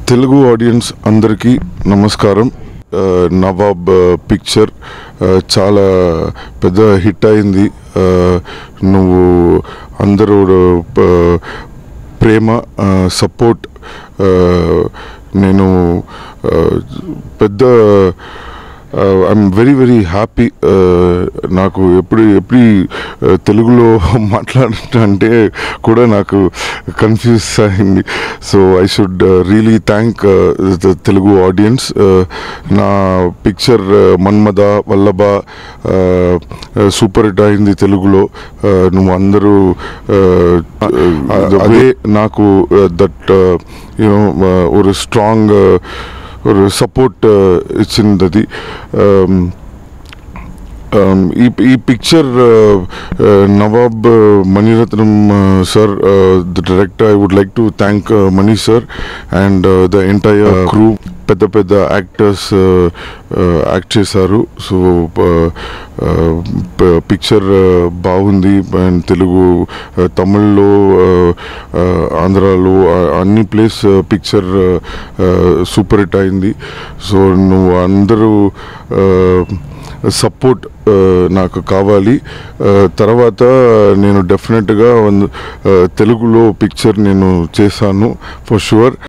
Telugu audience అందరికీ నమస్కారం ఆ, నవాబ్ ఆ, పిక్చర్ ఆ, చాలా పెద్ద హిట్ అయింది ఆ, నువ్వు అందరూ ఆ, ప్రేమ ఆ, సపోర్ట్ ఆ, నేను ఆ, పెద్ద ఐఎమ్ వెరీ వెరీ హ్యాపీ నాకు ఎప్పుడు ఎప్పుడు ఆ, తెలుగులో మాట్లాడంటే కూడా నాకు కన్ఫ్యూజ్ అయింది so I should really thank the Telugu audience నా picture Manmadha Vallabha super hit అయింది తెలుగులో ఆ, నువ్వు అందరూ ఆ, అదే నాకు దట్ యూనో ఒక స్ట్రాంగ్ ஒரு సపోర్ట్ ఇచ్చింది అది Um, um, ఈ ఈ picture Nawab Mani Ratnam sir the director I would like to thank Mani sir and the entire crew పెద్ద పెద్ద యాక్టర్స్ యాక్ట్ చేశారు సో పిక్చర్ బాగుంది అండ్ తెలుగు uh, తమిళ్లో uh, uh, ఆంధ్రాలో uh, అన్ని ప్లేస్ పిక్చర్ సూపర్ హిట్ అయింది సో నువ్వు అందరూ సపోర్ట్ నాకు కావాలి ఆ, తర్వాత నేను డెఫినెట్గా తెలుగులో పిక్చర్ నేను చేశాను ఫర్ షూర్